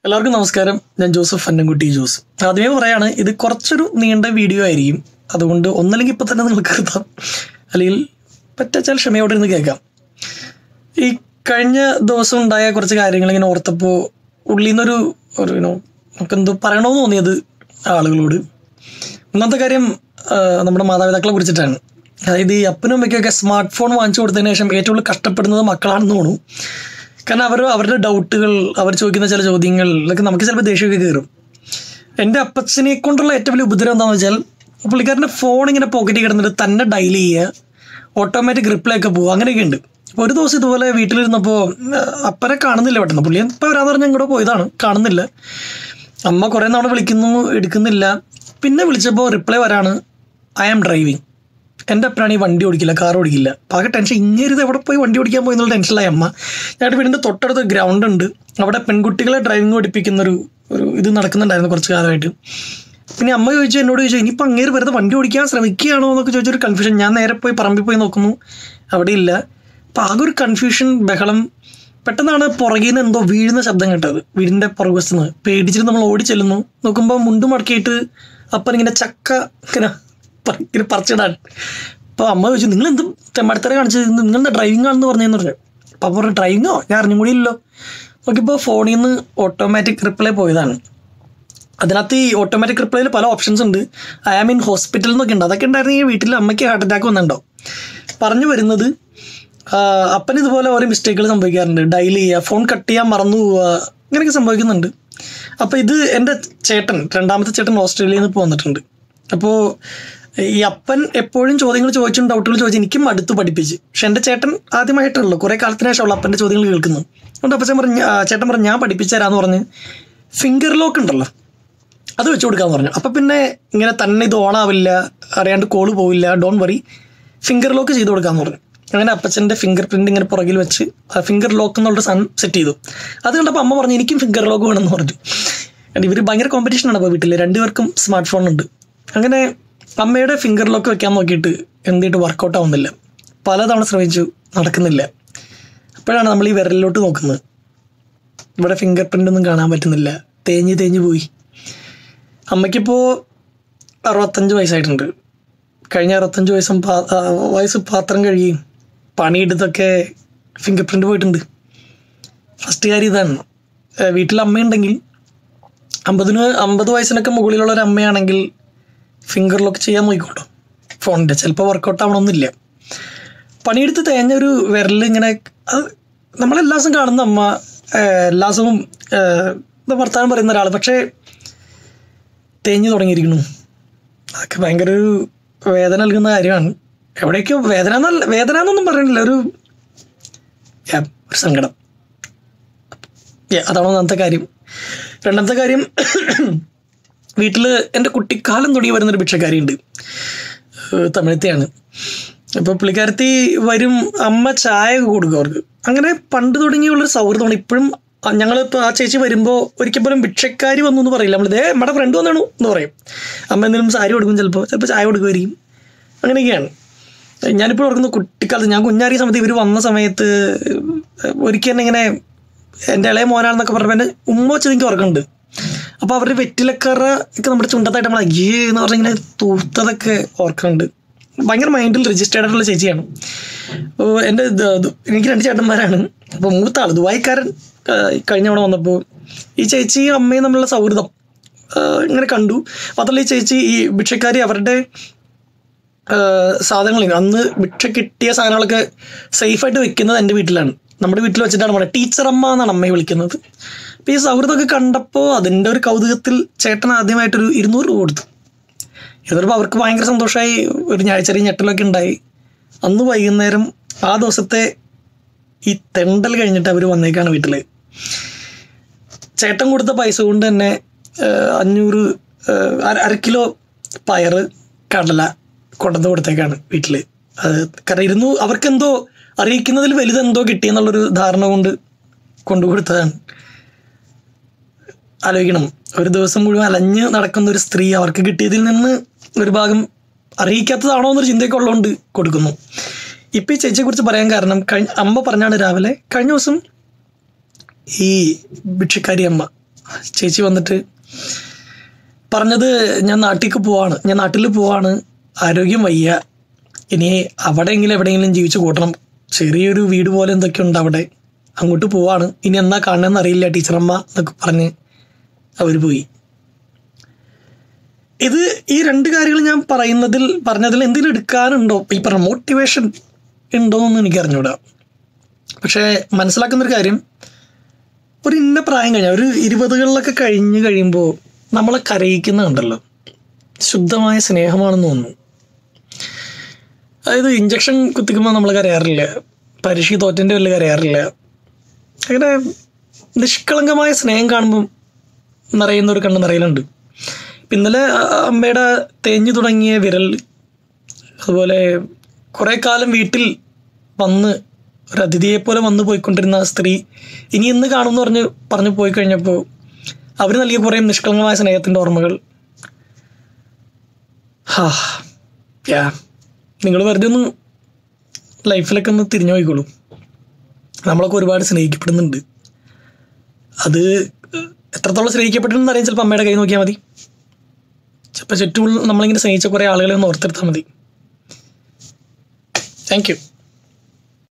എല്ലാവർക്കും നമസ്കാരം ഞാൻ ജോസഫ് അന്നൻകുട്ടി ജോസ് ആദ്യമേ പറയാണ് ഇത് കുറച്ചൊരു നീണ്ട വീഡിയോ ആയിരിക്കും അതുകൊണ്ട് ഒന്നല്ലെങ്കിൽ ഇപ്പം തന്നെ നിങ്ങൾക്ക് നിർത്താം അല്ലെങ്കിൽ പറ്റാച്ചാൽ ക്ഷമയോടെ ഇരുന്ന് കേൾക്കാം ഈ കഴിഞ്ഞ ദിവസം ഉണ്ടായ കുറച്ച് കാര്യങ്ങൾ ഇങ്ങനെ ഓർത്തപ്പോൾ ഉള്ളിൽ നിന്നൊരു ഒരു യുനോ നമുക്കെന്തോ പറയണമെന്ന് തോന്നിയത് ആളുകളോട് ഒന്നാമത്തെ കാര്യം ആ, നമ്മുടെ മാതാപിതാക്കളെ കുറിച്ചിട്ടാണ് അതായത് ഈ അപ്പനും അമ്മയ്ക്കൊക്കെ സ്മാർട്ട് ഫോൺ വാങ്ങിച്ചു കൊടുത്തതിന് ശേഷം ഏറ്റവും കൂടുതൽ കഷ്ടപ്പെടുന്നത് മക്കളാണെന്ന് തോന്നുന്നു കാരണം അവർ അവരുടെ ഡൗട്ടുകൾ അവർ ചോദിക്കുന്ന ചില ചോദ്യങ്ങൾ ഇതൊക്കെ നമുക്ക് ചിലപ്പോൾ ദേഷ്യമൊക്കെ കയറും എൻ്റെ അപ്പച്ചനെ കൊണ്ടുള്ള ഏറ്റവും വലിയ ഉപദ്രവം എന്താണെന്ന് വെച്ചാൽ പുള്ളിക്കാരൻ്റെ ഫോൺ ഇങ്ങനെ പോക്കറ്റിൽ കിടന്നിട്ട് തന്നെ ഡയൽ ചെയ്യുക ഓട്ടോമാറ്റിക് റിപ്ലൈ ഒക്കെ പോകുക അങ്ങനെയൊക്കെ ഉണ്ട് അപ്പോൾ ഒരു ദിവസം ഇതുപോലെ വീട്ടിലിരുന്നപ്പോൾ ആ, അപ്പനെ കാണുന്നില്ല പെട്ടെന്ന് പുള്ളി ഇപ്പോൾ വരാന്ന് പറഞ്ഞാൽ ഇങ്ങോട്ട് പോയതാണ് കാണുന്നില്ല അമ്മ കുറേ നാൾ വിളിക്കുന്നു എടുക്കുന്നില്ല പിന്നെ വിളിച്ചപ്പോൾ റിപ്ലൈ വരാണ് ഐ ആം ഡ്രൈവിങ് എൻ്റെ അപ്പനാണ് ഈ വണ്ടി ഓടിക്കില്ല കാർ ഓടിക്കില്ല അപ്പോൾ ആകെ ടെൻഷൻ ഇങ്ങനെ എവിടെ പോയി വണ്ടി ഓടിക്കാൻ പോയി എന്നുള്ള ടെൻഷനിലായി അമ്മ ഞങ്ങളുടെ വീടിൻ്റെ തൊട്ടടുത്ത് ഗ്രൗണ്ട് ഉണ്ട് അവിടെ പെൺകുട്ടികളെ ഡ്രൈവിംഗ് പഠിപ്പിക്കുന്ന ഒരു ഒരു ഇത് നടക്കുന്നുണ്ടായിരുന്നു കുറച്ച് കാലമായിട്ട് പിന്നെ അമ്മ ചോദിച്ചു എന്നോട് ചോദിച്ചു ഇനിയിപ്പോൾ അങ്ങേര് വെറുതെ വണ്ടി ഓടിക്കാൻ ശ്രമിക്കുകയാണോ എന്നൊക്കെ ചോദിച്ചൊരു കൺഫ്യൂഷൻ ഞാൻ നേരെ പോയി പറമ്പിൽ പോയി നോക്കുന്നു അവിടെ ഇല്ല അപ്പോൾ ആകെ ഒരു കൺഫ്യൂഷൻ ബഹളം പെട്ടെന്നാണ് പുറകിൽ നിന്ന് എന്തോ വീഴുന്ന ശബ്ദം കേട്ടത് വീടിൻ്റെ പുറകുവശത്ത് നിന്ന് പേടിച്ചിട്ട് നമ്മൾ ഓടി ചെല്ലുന്നു നോക്കുമ്പോൾ മുണ്ട് മടക്കിയിട്ട് അപ്പൻ ഇങ്ങനെ ചക്ക ഇങ്ങനെ പ- ഇങ്ങനെ പറിച്ചിടാൻ അപ്പോൾ അമ്മ ചോദിച്ചു നിങ്ങൾ എന്ത് തെമ്മടത്തര കാണിച്ചത് നിങ്ങളുടെ ഡ്രൈവിംഗ് ആണെന്ന് പറഞ്ഞതെന്ന് പറഞ്ഞു അപ്പോൾ അപ്പൊ പറഞ്ഞു ഡ്രൈവിങ്ങോ ഞാൻ അറിഞ്ഞും കൂടി ഇല്ലല്ലോ നോക്കിയപ്പോൾ ഫോണിൽ നിന്ന് ഓട്ടോമാറ്റിക് റിപ്ലൈ പോയതാണ് അതിനകത്ത് ഈ ഓട്ടോമാറ്റിക് റിപ്ലൈയിൽ പല ഓപ്ഷൻസ് ഉണ്ട് ഐ ആം ഇൻ ഹോസ്പിറ്റൽ എന്നൊക്കെ ഉണ്ട് അതൊക്കെ ഉണ്ടായിരുന്നെങ്കിൽ വീട്ടിൽ അമ്മയ്ക്ക് ഹാർട്ട് അറ്റാക്ക് വന്നിട്ടുണ്ടാവും പറഞ്ഞു വരുന്നത് ആ, അപ്പന് ഇതുപോലെ ഓരോ മിസ്റ്റേക്കുകൾ സംഭവിക്കാറുണ്ട് ഡയൽ ചെയ്യുക ഫോൺ കട്ട് ചെയ്യാൻ മറന്നു പോവുക ഇങ്ങനെയൊക്കെ സംഭവിക്കുന്നുണ്ട് അപ്പോൾ ഇത് എൻ്റെ ചേട്ടൻ രണ്ടാമത്തെ ചേട്ടൻ ഓസ്ട്രേലിയയിൽ നിന്ന് ഇപ്പോൾ വന്നിട്ടുണ്ട് അപ്പോൾ ഈ അപ്പൻ എപ്പോഴും ചോദ്യങ്ങൾ ചോദിച്ചും ഡൗട്ടുകൾ ചോദിച്ചു എനിക്കും അടുത്ത് പഠിപ്പിച്ച് പക്ഷെ എൻ്റെ ചേട്ടൻ ആദ്യമായിട്ടുള്ളൂ കുറേ കാലത്തിന് ശേഷമുള്ള അപ്പൻ്റെ ചോദ്യങ്ങൾ കേൾക്കുന്നത് അതുകൊണ്ട് അപ്പച്ചൻ പറഞ്ഞു ആ, ചേട്ടൻ പറഞ്ഞു ഞാൻ പഠിപ്പിച്ചു തരാമെന്ന് പറഞ്ഞ് ഫിംഗർ ലോക്ക് ഉണ്ടല്ലോ അത് വെച്ച് കൊടുക്കാന്ന് പറഞ്ഞു അപ്പം പിന്നെ ഇങ്ങനെ തന്നെ ഇത് ഓണാവില്ല അറിയാണ്ട് കോള് പോവില്ല ഡോൺ വറി ഫിംഗർ ലോക്ക് ചെയ്ത് കൊടുക്കാന്ന് പറഞ്ഞു അങ്ങനെ അപ്പച്ചൻ്റെ ഫിംഗർ പ്രിന്റ് ഇങ്ങനെ പുറകിൽ വെച്ച് ഫിംഗർ ലോക്ക് എന്നുള്ളൊരു സാധനം സെറ്റ് ചെയ്തു അത് കണ്ടപ്പോൾ അമ്മ പറഞ്ഞു എനിക്കും ഫിംഗർ ലോക്ക് വേണമെന്ന് പറഞ്ഞു കാരണം ഇവർ ഭയങ്കര കോമ്പറ്റീഷനാണ് അപ്പോൾ വീട്ടിൽ രണ്ടുപേർക്കും സ്മാർട്ട് ഫോൺ ഉണ്ട് അങ്ങനെ അമ്മയുടെ ഫിംഗർ ലോക്ക് വെക്കാൻ നോക്കിയിട്ട് എന്തിട്ട് വർക്കൗട്ട് ആവുന്നില്ല പലതവണ ശ്രമിച്ചു നടക്കുന്നില്ല അപ്പോഴാണ് നമ്മൾ ഈ വിരലിലോട്ട് നോക്കുന്നത് ഇവിടെ ഫിംഗർ പ്രിൻ്റ് ഒന്നും കാണാൻ പറ്റുന്നില്ല തേഞ്ഞ് തേഞ്ഞ് പോയി അമ്മയ്ക്കിപ്പോൾ അറുപത്തഞ്ച് വയസ്സായിട്ടുണ്ട് കഴിഞ്ഞ അറുപത്തഞ്ച് വയസ്സും പാ- ആ, വയസ്സ് പാത്രം കഴുകിയും പണിയെടുത്തൊക്കെ ഫിംഗർ പ്രിൻ്റ് പോയിട്ടുണ്ട് ഫസ്റ്റ് കാര്യം ഇതാണ് ഏ, വീട്ടിൽ അമ്മയുണ്ടെങ്കിൽ അമ്പതിന് അമ്പത് വയസ്സിനൊക്കെ മുകളിലുള്ള ഒരു അമ്മയാണെങ്കിൽ ഫിംഗർ ലോക്ക് ചെയ്യാൻ നോക്കിക്കോട്ടോ ഫോണിൻ്റെ ചിലപ്പോൾ വർക്കൗട്ട് ആവണമെന്നില്ല പണിയെടുത്ത് തേഞ്ഞ ഒരു വിരൽ ഇങ്ങനെ അത് നമ്മളെല്ലാ ദിവസവും കാണുന്ന അമ്മ ഏഹ്, എല്ലാ ദിവസവും ഏഹ്, ഇത് വർത്താനം പറയുന്ന ഒരാൾ പക്ഷേ തേഞ്ഞു തുടങ്ങിയിരിക്കുന്നു അതൊക്കെ ഭയങ്കര ഒരു വേദന നൽകുന്ന കാര്യമാണ് എവിടേക്കോ വേദന എന്നല്ല വേദന എന്നൊന്നും പറയണില്ല ഒരു yeah, ഒരു സങ്കടം Yeah, അതാണ് ഒന്നാമത്തെ കാര്യം രണ്ടാമത്തെ കാര്യം വീട്ടിൽ എൻ്റെ കുട്ടിക്കാലം തുടങ്ങി വരുന്നൊരു ഭിക്ഷക്കാരിയുണ്ട് ഏഹ് തമിഴത്തെയാണ് അപ്പോൾ പുള്ളിക്കാരത്തി വരും അമ്മ ചായ ഒക്കെ കൊടുക്കും അവർക്ക് അങ്ങനെ പണ്ട് തുടങ്ങിയുള്ളൊരു സൗഹൃദമാണ് ഇപ്പോഴും ഞങ്ങളിപ്പോൾ ആ ചേച്ചി വരുമ്പോൾ ഒരിക്കൽ പോലും ഭിക്ഷക്കാരി വന്നു എന്ന് പറയില്ല നമ്മൾ ഇതേ നമ്മുടെ ഫ്രണ്ട് വന്നാണു എന്ന് പറയും അമ്മ എന്തെങ്കിലും സാരി കൊടുക്കും ചിലപ്പോൾ ചിലപ്പോൾ ചായ കൊടുക്കുമായിരിക്കും അങ്ങനെയൊക്കെയാണ് ഞാനിപ്പോൾ ഓർക്കുന്നു കുട്ടിക്കാലത്ത് ഞാൻ കുഞ്ഞാറിയ സമയത്ത് ഇവർ വന്ന സമയത്ത് ഒരിക്കൽ എന്നെ ഇങ്ങനെ എൻ്റെ ഇളയ മോനാണെന്നൊക്കെ പറഞ്ഞപ്പോൾ എൻ്റെ ഉമ്മ വെച്ചത് എനിക്ക് ഓർക്കുന്നുണ്ട് അപ്പോൾ അവരുടെ വെറ്റിലക്കറ ഒക്കെ നമ്മുടെ ചുണ്ടത്തായിട്ട് നമ്മൾ അയ്യേ എന്ന് പറഞ്ഞിങ്ങനെ തൂത്തതൊക്കെ ഓർക്കുന്നുണ്ട് ഭയങ്കര മൈൻഡിൽ രജിസ്റ്റേർഡ് ആയിട്ടുള്ള ചേച്ചിയാണ് അപ്പോൾ എൻ്റെ ഇത് ഇത് എനിക്ക് രണ്ട് ചേട്ടന്മാരാണ് അപ്പോൾ മൂത്ത ആൾ ദുബായിക്കാരൻ ആ, കഴിഞ്ഞ തവണ വന്നപ്പോൾ ഈ ചേച്ചിയും അമ്മയും തമ്മിലുള്ള സൗഹൃദം ആ, ഇങ്ങനെ കണ്ടു മാത്രമല്ല ഈ ചേച്ചി ഈ ഭിക്ഷക്കാരി അവരുടെ സാധനങ്ങൾ അന്ന് ഭിക്ഷ കിട്ടിയ സാധനങ്ങളൊക്കെ സേഫായിട്ട് വെക്കുന്നത് എൻ്റെ വീട്ടിലാണ് നമ്മുടെ വീട്ടിൽ വെച്ചിട്ടാണ് പറയുന്നത് ടീച്ചർ അമ്മ എന്നാണ് അമ്മയെ വിളിക്കുന്നത് അപ്പോൾ ഈ സൗഹൃദമൊക്കെ കണ്ടപ്പോൾ അതിൻ്റെ ഒരു കൗതുകത്തിൽ ചേട്ടൻ ആദ്യമായിട്ടൊരു ഇരുന്നൂറ് രൂപ കൊടുത്തു എന്നിട്ട് അവർക്ക് ഭയങ്കര സന്തോഷമായി ഒരു ഞാ- ചെറിയ ഞെട്ടലൊക്കെ ഉണ്ടായി അന്ന് വൈകുന്നേരം ആ ദിവസത്തെ ഈ തെണ്ടൽ കഴിഞ്ഞിട്ട് അവർ വന്നേക്കാണ് വീട്ടിൽ ചേട്ടൻ കൊടുത്ത പൈസ കൊണ്ട് തന്നെ ആ, അഞ്ഞൂറ് ആ, അര അര കിലോ പയറ് കടല കൊണ്ടുവന്ന് കൊടുത്തേക്കാണ് വീട്ടിൽ അത് കാരണം ഇരുന്നു അവർക്കെന്തോ അറിയിക്കുന്നതിൽ വലുതെന്തോ കിട്ടിയെന്നുള്ളൊരു ധാരണ കൊണ്ട് കൊണ്ടു കൊടുത്തതാണ് ആലോചിക്കണം ഒരു ദിവസം മുഴുവൻ അലഞ്ഞ് നടക്കുന്ന ഒരു സ്ത്രീ അവർക്ക് കിട്ടിയതിൽ നിന്ന് ഒരു ഭാഗം അറിയിക്കാത്തതാണോ എന്നൊരു ചിന്തയൊക്കെ ഉള്ളതുകൊണ്ട് കൊടുക്കുന്നു ഇപ്പം ഈ ചേച്ചിയെക്കുറിച്ച് പറയാൻ കാരണം കഴിഞ്ഞ അമ്മ പറഞ്ഞാണ് രാവിലെ കഴിഞ്ഞ ദിവസം ഈ ഭിക്ഷക്കാരി അമ്മ ചേച്ചി വന്നിട്ട് പറഞ്ഞത് ഞാൻ നാട്ടിലേക്ക് പോവാണ് ഞാൻ നാട്ടിൽ പോവാണ് ആരോഗ്യം വയ്യ ഇനി അവിടെയെങ്കിലും എവിടെയെങ്കിലും ജീവിച്ചു കൂട്ടണം ചെറിയൊരു വീട് പോലെ എന്തൊക്കെ ഉണ്ട് അവിടെ അങ്ങോട്ട് പോവാണ് ഇനി എന്നാ കാണണമെന്ന് അറിയില്ല ടീച്ചറമ്മ എന്നൊക്കെ പറഞ്ഞ് അവർ പോയി ഇത് ഈ രണ്ട് കാര്യങ്ങൾ ഞാൻ പറയുന്നതിൽ പറഞ്ഞതിൽ എന്തെങ്കിലും എടുക്കാനുണ്ടോ ഈ പറഞ്ഞ മോട്ടിവേഷൻ ഉണ്ടോ എന്നൊന്നും എനിക്ക് അറിഞ്ഞൂടാ പക്ഷേ മനസ്സിലാക്കുന്നൊരു കാര്യം ഒരു ഇന്ന പ്രായം കഴിഞ്ഞ ഒരു ഇരുപതുകളിലൊക്കെ കഴിഞ്ഞ് കഴിയുമ്പോൾ നമ്മളെ കരയിക്കുന്നുണ്ടല്ലോ ശുദ്ധമായ സ്നേഹമാണെന്ന് തോന്നുന്നു അതായത് ഇഞ്ചക്ഷൻ കുത്തിക്കുമ്പോൾ നമ്മൾ കരയാറില്ല പരീക്ഷ തോറ്റൻ്റെ വലിയ കരയാറില്ല അങ്ങനെ നിഷ്കളങ്കമായ സ്നേഹം കാണുമ്പോൾ നിറയുന്ന ഒരു കണ്ണ് നിറയലുണ്ട് ഇപ്പം ഇന്നലെ അ- അമ്മയുടെ തേഞ്ഞു തുടങ്ങിയ വിരൽ അതുപോലെ കുറേ കാലം വീട്ടിൽ വന്ന് ഒരു അതിഥിയെ പോലെ വന്ന് പോയിക്കൊണ്ടിരുന്ന ആ സ്ത്രീ ഇനി എന്ന് കാണുമെന്ന് പറഞ്ഞ് പറഞ്ഞു പോയി കഴിഞ്ഞപ്പോൾ അവർ നൽകിയ കുറേ നിഷ്കളങ്കമായ സ്നേഹത്തിൻ്റെ ഓർമ്മകൾ ഹാ യാ നിങ്ങൾ വെറുതെ ഒന്ന് ലൈഫിലൊക്കെ ഒന്ന് തിരിഞ്ഞു പോയിക്കോളൂ നമ്മളൊക്കെ ഒരുപാട് സ്നേഹിക്കപ്പെടുന്നുണ്ട് അത് എത്രത്തോളം സ്നേഹിക്കപ്പെട്ടിട്ടുണ്ടെന്ന് അറിയാൻ ചിലപ്പോൾ അമ്മയുടെ കൈ നോക്കിയാൽ മതി ചിലപ്പോൾ ചുറ്റും നമ്മളിങ്ങനെ സ്നേഹിച്ച കുറേ ആളുകളെ ഒന്ന് ഓർത്തെടുത്താൽ മതി താങ്ക് യു